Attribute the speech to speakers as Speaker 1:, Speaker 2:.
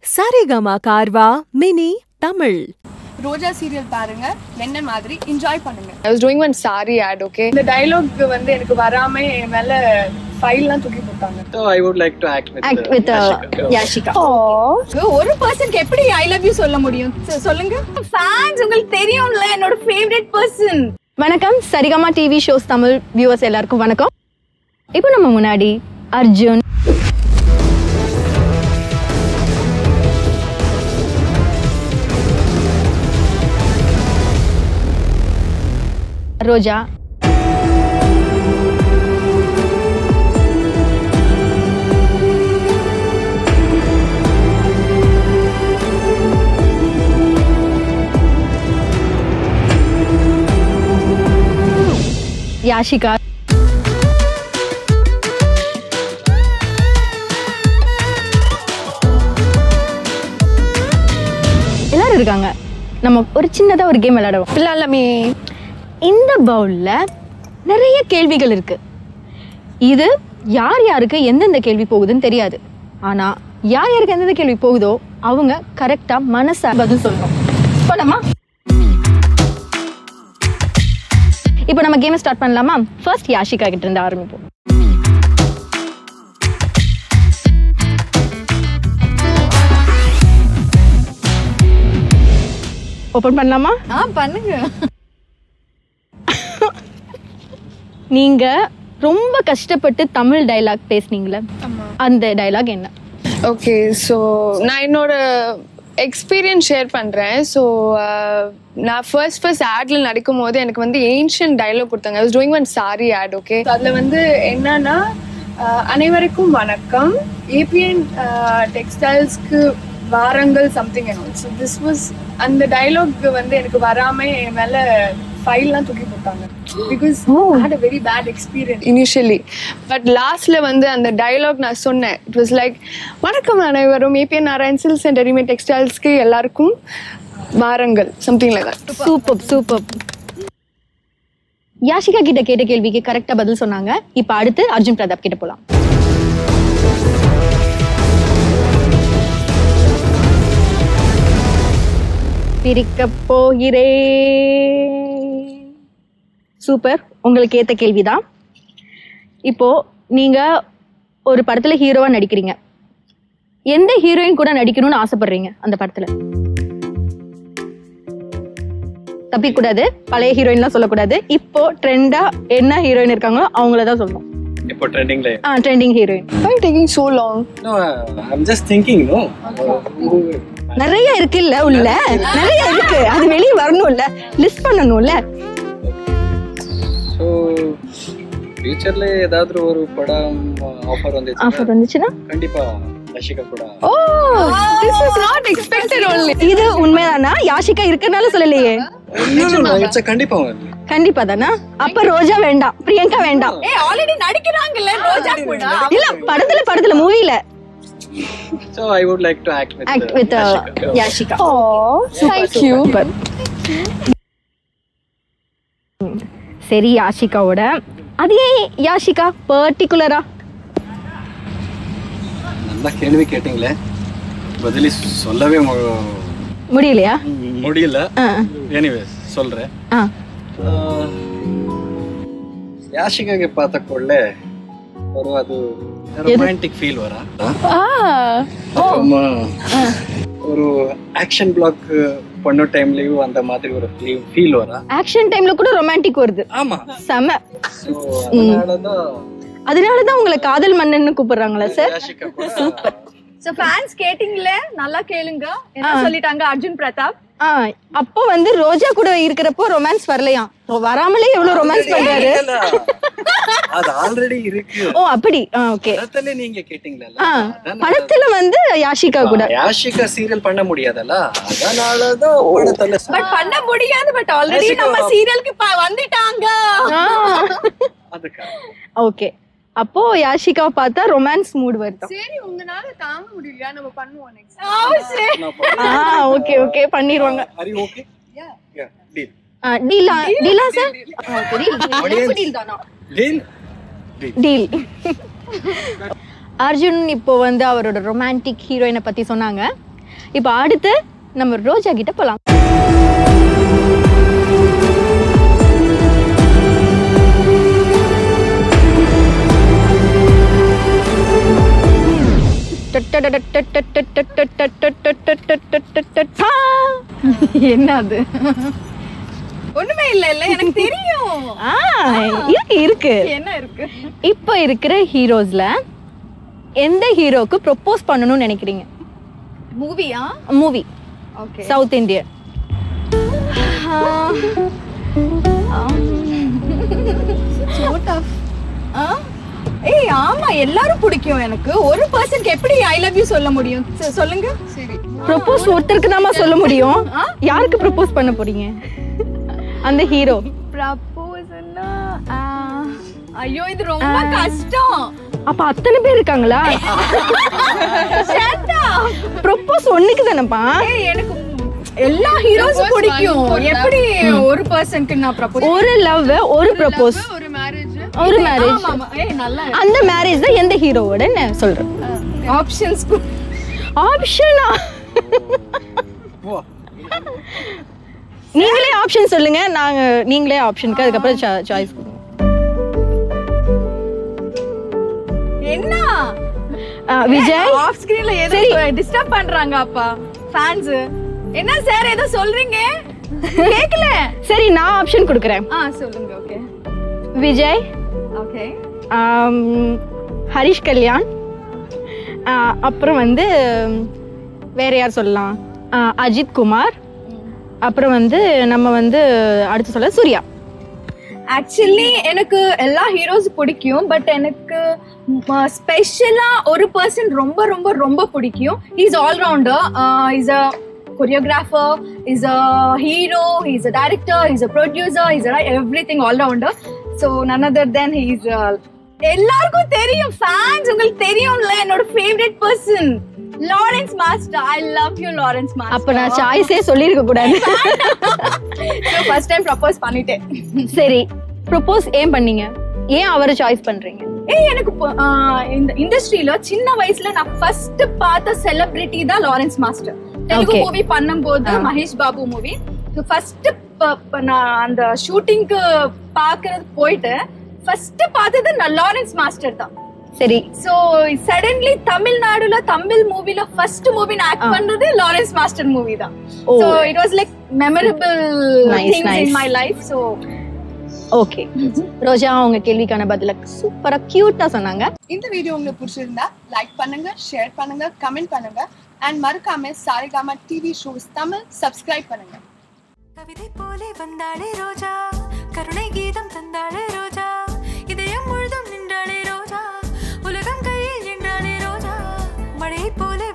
Speaker 1: Saregama Carvaan mini Tamil
Speaker 2: Roja serial பாருங்க என்ன மாதிரி என்ஜாய் பண்ணுங்க
Speaker 3: I was doing one sari ad, okay?
Speaker 2: இந்த டைலாக் வந்து எனக்கு வராம என் மேல ஃபைல்லாம் தூக்கி போட்டாங்க
Speaker 4: So I would like to act with,
Speaker 5: act
Speaker 4: uh,
Speaker 5: with uh,
Speaker 4: Yashika.
Speaker 5: Yashika.
Speaker 2: ஒரு பர்சனுக்கு எப்படி ஐ லவ் யூ சொல்ல முடியும் சொ- சொல்லுங்க
Speaker 5: ஃபேன்ஸ் உங்களுக்கு தெரியும்ல என்னோட ஃபேவரட் பர்சன் வணக்கம் Saregama TV shows Tamil viewers எல்லாருக்கும் வணக்கம் இப்போ நம்ம முன்னாடி அர்ஜுன் ரோஜா யாஷிகா எல்லாரும் இருக்காங்க நம்ம ஒரு சின்னதா ஒரு கேம் விளையாடுவோம்
Speaker 3: பிள்ளாலமே
Speaker 5: இந்த பவுல்ல நிறைய கேள்விகள் இருக்கு இது யார் யாருக்கு எந்தெந்த கேள்வி போகுதுன்னு தெரியாது ஆனா யார் யாருக்கு எந்தெந்த கேள்வி போகுதோ அவங்க கரெக்டா மனசா பதில் சொல்லணும் போலாமா இப்போ நம்ம கேம் ஸ்டார்ட் பண்ணலாமா ஃபர்ஸ்ட் யாஷிகா கிட்ட இருந்து ஆரம்பிப்போம் ஓபன் பண்ணலாமா
Speaker 2: ஆ பண்ணுங்க
Speaker 5: நீங்க ரொம்ப கஷ்டப்பட்டு தமிழ் டயலாக் பேசுனீங்களே அந்த டயலாக் என்ன
Speaker 3: ஓகே ஸோ நான் என்னோட எக்ஸ்பீரியன்ஸ் ஷேர் பண்ணுறேன் ஸோ நான் ஃபர்ஸ்ட் ஃபர்ஸ்ட் ஆட்ல நடிக்கும் போது எனக்கு வந்து ஏன்ஷியன் டைலாக் கொடுத்தாங்க I was doing one sari ad okay
Speaker 2: அதுல வந்து என்னன்னா அஹ், அனைவருக்கும் வணக்கம் ஏபிஎன் டெக்ஸ்டைல்ஸ்க்கு வாரங்கள் சம்திங் ஸோ திஸ் வாஸ் அந்த டைலாக் வந்து எனக்கு வராம என் மேல ஃபைல்லாம் தூக்கி போட்டாங்க because had a very bad experience
Speaker 3: initially but லாஸ்ட்ல வந்து அந்த டயலாக் நான் சொன்னேன் இட் வாஸ் லைக் வணக்கம் அனைவரும் ABN Narayan silks and readymade டெக்ஸ்டைல்ஸ்க்கு எல்லாருக்கும் வாரங்கள் something like that
Speaker 5: super super Yashika கிட்ட கேட்ட கேள்விக்கு கரெக்டா பதில் சொன்னாங்க இப்போ அடுத்து அர்ஜுன் பிரதாப் கிட்ட போலாம் பிரிக்க போகிறே சூப்பர் உங்களுக்கு ஏத்த கேள்விதான் இப்போ நீங்க ஒரு படத்துல ஹீரோவா நடிக்கிறீங்க எந்த ஹீரோயின் கூட நடிக்கணும்னு ஆசைப்படுறீங்க அந்த படத்துல தப்பிக்க கூடாது பழைய ஹீரோயின்லாம் சொல்லக்கூடாது இப்போ ட்ரெண்டா என்ன ஹீரோயின் இருக்காங்களோ அவங்கள தான் சொல்லணும்
Speaker 4: இப்போ ட்ரெண்டிங்ல
Speaker 5: ஆ trending heroine
Speaker 3: Why taking so long?
Speaker 4: No, I'm just thinking, no.
Speaker 5: நிறைய இருக்குல்ல உள்ள நிறைய இருக்கு அது வெளியே வரணும்ல லிஸ்ட் பண்ணணும்ல
Speaker 4: So, ஃபியூச்சர்ல ஏதாவது ஒரு படம் ஆஃபர் வந்துச்சு
Speaker 5: ஆஃபர் வந்துச்சுன்னா
Speaker 4: கண்டிப்பா ரஷிகா கூட
Speaker 5: ஓ
Speaker 3: This is not expected only.
Speaker 5: இது உண்மைதானா யாஷிகா இருக்கனால சொல்லலையே
Speaker 4: இட்ஸ் கண்டிப்பா வந்து
Speaker 5: கண்டிப்பா தானா அப்ப ரோஜா வேண்டாம் பிரியங்கா வேண்டாம்
Speaker 2: ஏ ஆல்ரெடி நடிக்கிறாங்கல்ல ரோஜா கூட
Speaker 5: இல்ல படத்துல படத்துல மூவில
Speaker 4: So I would like to act with,
Speaker 5: act
Speaker 4: uh,
Speaker 5: with
Speaker 4: Yashika.
Speaker 5: Yashika
Speaker 3: Oh, thank you.
Speaker 5: சரி யாஷிகாவோட அது ஏன் யாஷிகா பர்டிகுலரா
Speaker 4: நல்ல கேள்வி கேட்டீங்களே பதிலி சொல்லவே மு-
Speaker 5: முடியலையா
Speaker 4: முடியல
Speaker 5: ஆ
Speaker 4: எனிவேஸ் சொல்றேன்
Speaker 5: ஆ
Speaker 4: ಯಾಶಿಕಾಗೆ ಪಾತ ಕೊಳ್ಳೆ ಅವರು ಅದು ರೊಮ್ಯಾಂಟಿಕ್ ಫೀಲ್ ವರ அப்புறமா ஒரு ஆக்ஷன் பிளாக் பண்ண டைம்லயும் அந்த மாதிரி ஒரு ஃபீல் வரா
Speaker 5: ஆக்ஷன் டைம்ல கூட ரொமான்டிக் வருது
Speaker 4: ஆமா
Speaker 5: செம
Speaker 4: ஸோ அதனாலதான்
Speaker 5: அதனாலதான் உங்களை காதல் மன்னன்னு கூப்பிடுறாங்களா சார்
Speaker 4: யாஷிகா கூட
Speaker 2: சோ ஃபேன்ஸ் கேட்டிங்களே நல்லா கேளுங்க என்ன சொல்லிட்டாங்க அர்ஜுன் பிரதாப்
Speaker 5: ஆ அப்போ வந்து ரோஜா கூட இருக்கிறப்போ ரொமான்ஸ் வரலையா ஓ, வராமலே எவ்வளவு ரொமான்ஸ் பண்றாரு
Speaker 4: இல்ல. அது ஆல்ரெடி இருக்கு
Speaker 5: ஓ அப்படி ஆ ஓகே
Speaker 4: படத்துல நீங்க கேட்டீங்களா
Speaker 5: ஆ படத்துல வந்து யாஷிகா கூட
Speaker 4: யாஷிகா சீரியல் பண்ண முடியாதல்ல அதனாலதான் படத்துல
Speaker 2: பட் பண்ண முடியாது பட் ஆல்ரெடி நம்ம சீரியலுக்கு வந்துட்டாங்க
Speaker 4: அதுக்காக
Speaker 5: ஓகே அப்போ யாஷிகா பார்த்தா ரொமான்ஸ் மூட் வருதா
Speaker 2: சரி உங்களால தாங்க முடியலையா நம்ம பண்ணுவோம் நெக்ஸ்ட்
Speaker 4: நான் பண்ண-
Speaker 5: ஆ ஓகே ஓகே பண்ணிடுவாங்க
Speaker 4: Are you okay? Yeah, deal.
Speaker 5: ஆ, டீலா டீலா sir
Speaker 4: Audience. Deal?
Speaker 5: Deal Arjun இப்போ வந்து அவரோட ரொமான்டிக் ஹீரோயினை பத்தி சொன்னாங்க இப்போ அடுத்து நம்ம ரோஜா கிட்ட போகலாம் என்ன அது
Speaker 6: ஒண்ணுமே இல்ல இல்ல எனக்கு தெரியும்
Speaker 5: ஆ, இருக்கு இருக்கு
Speaker 6: என்ன இருக்கு
Speaker 5: இப்போ இருக்கிற ஹீரோஸ்ல எந்த ஹீரோக்கு ப்ரொப்போஸ் பண்ணணும்னு நினைக்கிறீங்க
Speaker 6: மூவியா
Speaker 5: மூவி
Speaker 6: ஓகே
Speaker 5: சவுத் இந்தியன்
Speaker 6: ஏய் ஆமா எல்லாரும் பிடிக்கும் எனக்கு ஒரு பர்சனுக்கு எப்படி ஐ லவ் யூ சொல்ல முடியும் சொ- சொல்லுங்க
Speaker 2: சரி
Speaker 5: ப்ரொப்போஸ் ஒருத்தருக்கு தாம்மா சொல்ல முடியும் யாருக்கு ப்ரொப்போஸ் பண்ண போறீங்க அந்த ஹீரோ
Speaker 6: ப்ரப்போஸ்னா ஐயோ இது ரொம்ப கஷ்டம்
Speaker 5: அப்ப அத்தனை பேர் இருக்காங்களா ப்ரொப்போஸ் ஒண்ணுக்கு தானப்பா
Speaker 6: ஏய் எனக்கு எல்லா ஹீரோஸும் பிடிக்கும் எப்படி ஒரு பர்சனுக்கு நான் ப்ரப்போஸ்
Speaker 5: ஒரு லவ் ஒரு ப்ரொப்போஸ்
Speaker 2: ஒரு மேரேஜ்
Speaker 5: ஒரு மேரேஜ்
Speaker 6: ஆமா ஆமா ஏய் நல்லா
Speaker 5: அந்த மேரேஜ் தான் எந்த ஹீரோவோட நான் சொல்றேன்
Speaker 6: ஆப்ஷன்ஸ்
Speaker 5: ஆப்ஷனா நீங்களே ஆப்ஷன் சொல்லுங்க நாங்க நீங்களே ஆப்ஷனுக்கு அதுக்கப்புறம் சாய்ஸ் கொடுங்க
Speaker 6: என்ன
Speaker 5: ஆ, விஜய்
Speaker 6: ஆஃப் ஸ்கிரீன்ல ஏதோ டிஸ்டர்ப் பண்றாங்க அப்பா ஃபேன்ஸ் என்ன சார் ஏதோ சொல்றீங்க கேக்கல
Speaker 5: சரி நான் ஆப்ஷன் கொடுக்குறேன்
Speaker 6: ஆ சொல்லுங்க ஓகே
Speaker 5: விஜய்
Speaker 6: ஓகே
Speaker 5: ஆம், ஹரிஷ் கல்யாண் ஆ, அப்புறம் வந்து வேற யார் சொல்லலாம் ஆ, அஜித் குமார் அப்புறம் வந்து நம்ம வந்து அடுத்து சொல்ல சூர்யா
Speaker 6: ஆக்சுவலி எனக்கு எல்லா ஹீரோஸ் பிடிக்கும் பட் எனக்கு ஸ்பெஷலா ஒரு பர்சன் ரொம்ப ரொம்ப ரொம்ப பிடிக்கும் is all-rounder is a choreographer is a hero is a director is a producer is everything all-rounder so none other than is எல்லாருக்கும் தெரியும் ஃபேன்ஸ் உங்களுக்கு தெரியும்ல என்னோட favourite person Lawrence master I love you Lawrence master
Speaker 5: அப்ப நான் சாய்ஸே சொல்லியிருக்க கூடாது
Speaker 6: first time propose பண்ணிட்டேன்
Speaker 5: சரி ப்ரொப்போஸ் ஏன் பண்ணீங்க ஏன் அவரை சாய்ஸ் பண்றீங்க
Speaker 6: ஏய் எனக்கு இப்போ, ஆஹ், இந்த இண்டஸ்ட்ரியில சின்ன வயசுல நான் ஃபர்ஸ்ட் பார்த்த செலிபிரிட்டி தான் Lawrence master Telugu
Speaker 5: Okay.
Speaker 6: Movie பண்ணும்போது மகேஷ் பாபு மூவி ஃபர்ஸ்ட் நான் அந்த ஷூட்டிங்க்கு பாக்குறது போயிட்டு ஃபர்ஸ்ட் பார்த்தது நான் லாரன்ஸ் மாஸ்டர் தான்
Speaker 5: சரி
Speaker 6: சோ சடன்லி தமிழ்நாடுல தமிழ் மூவில ஃபர்ஸ்ட் மூவி நான் ஆக்ட் பண்றது லாரன்ஸ் மாஸ்டர் மூவி தான்
Speaker 5: oh.
Speaker 6: So it was like memorable
Speaker 5: Nice,
Speaker 6: things
Speaker 5: nice.
Speaker 6: In my life so
Speaker 5: okay Roja அவங்க கேள்விக்கான பதில சூப்பரா கியூட்டா சொன்னாங்க
Speaker 2: இந்த வீடியோ உங்களுக்கு பிடிச்சிருந்தா லைக் பண்ணுங்க ஷேர் பண்ணுங்க கமெண்ட் பண்ணுங்க அண்ட் மறக்காம Saregama TV shows Tamil subscribe பண்ணுங்க
Speaker 7: கவிதை போலே வந்தாளே ரோஜா கருணை கீதம் தந்தாளே ரோஜா இதயம் முழுதும் நின்றாளே ரோஜா உலகம் கையில் நின்றாளே ரோஜா மழை போலே